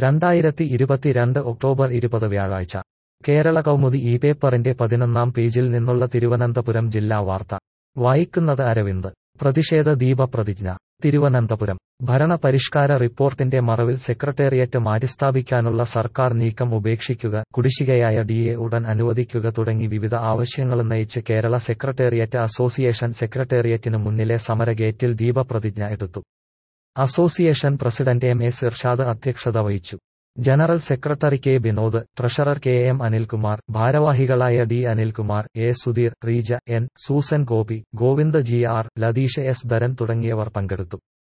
രണ്ടായിരത്തി ഇരുപത്തിരണ്ട് ഒക്ടോബർ ഇരുപത് വ്യാഴാഴ്ച കേരള കൗമുദി ഈ പേപ്പറിന്റെ പതിനൊന്നാം പേജിൽ നിന്നുള്ള തിരുവനന്തപുരം ജില്ലാ വാർത്ത വായിക്കുന്നത് അരവിന്ദ് പ്രതിഷേധ ദീപപ്രതിജ്ഞ തിരുവനന്തപുരം ഭരണ പരിഷ്കാര റിപ്പോർട്ടിന്റെ മറവിൽ സെക്രട്ടേറിയറ്റ് മാറ്റിസ്ഥാപിക്കാനുള്ള സർക്കാർ നീക്കം ഉപേക്ഷിക്കുക കുടിശ്ശികയായ ഡിഎ ഉടൻ അനുവദിക്കുക തുടങ്ങി വിവിധ ആവശ്യങ്ങളുന്നയിച്ച് കേരള സെക്രട്ടേറിയറ്റ് അസോസിയേഷൻ സെക്രട്ടേറിയറ്റിനു മുന്നിലെ സമരഗേറ്റിൽ ദീപപ്രതിജ്ഞ എടുത്തു association president M S Irshad അധ്യക്ഷത വഹിച്ചു general secretary K Vinod treasurer K M Anilkumar ഭാരവാഹികളായ D Anilkumar A Sudheer Reeja N Susan Gopi Govinda G R Latheesha S Dharan തുടങ്ങിയവർ പങ്കെടുത്തു